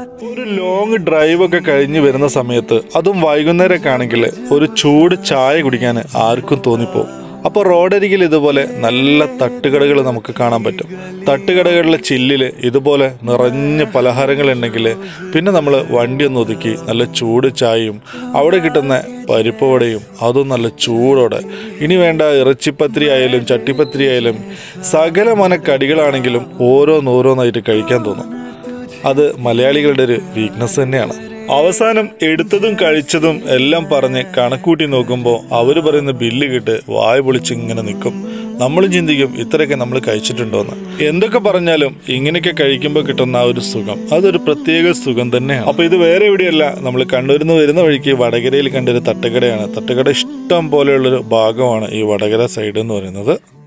ഒരു long drive ഒക്കെ കഴിഞ്ഞ് വരുന്ന സമയത്ത് അതും വൈകുന്നേരമൊക്കെ ആണെങ്കിൽ ഒരു ചൂട് ചായ കുടിക്കാൻ ആർക്കും തോന്നിപ്പോവും അപ്പോൾ റോഡരികിൽ ഇതുപോലെ നല്ല തട്ടുകടകൾ നമുക്ക് കാണാൻ പറ്റും തട്ടുകടകളിലെ ചില്ലിൽ ഇതുപോലെ നിറഞ്ഞ പലഹാരങ്ങൾ ഉണ്ടെങ്കിൽ പിന്നെ നമ്മൾ വണ്ടി ഒന്ന് ഒതുക്കി നല്ല ചൂട് ചായയും അവിടെ കിട്ടുന്ന പരിപ്പ് വടയും അതും നല്ല ചൂടോടെ ഇനി വേണ്ട ഇറച്ചിപ്പത്തിരി ആയാലും ചട്ടിപ്പത്തിരി ആയാലും സകലമന കടികളാണെങ്കിലും ഓരോന്നോരോന്നായിട്ട് കഴിക്കാൻ തോന്നും അത് മലയാളികളുടെ ഒരു വീക്ക്നെസ് തന്നെയാണ് അവസാനം എടുത്തതും കഴിച്ചതും എല്ലാം പറഞ്ഞ് കണക്കൂട്ടി നോക്കുമ്പോൾ അവർ പറയുന്ന ബില്ല് കിട്ട് വായ പൊളിച്ച് ഇങ്ങനെ നിൽക്കും നമ്മളും ചിന്തിക്കും ഇത്രയൊക്കെ നമ്മൾ കഴിച്ചിട്ടുണ്ടോന്ന് എന്തൊക്കെ പറഞ്ഞാലും ഇങ്ങനെയൊക്കെ കഴിക്കുമ്പോൾ കിട്ടുന്ന ആ ഒരു സുഖം അതൊരു പ്രത്യേക സുഖം തന്നെയാണ് അപ്പൊ ഇത് വേറെ എവിടെയല്ല നമ്മൾ കണ്ണൂരിൽ നിന്ന് വരുന്ന വഴിക്ക് വടകരയിൽ കണ്ടൊരു തട്ടുകടയാണ് തട്ടുകട ഇഷ്ടം പോലെയുള്ളൊരു ഭാഗമാണ് ഈ വടകര സൈഡ് എന്ന് പറയുന്നത്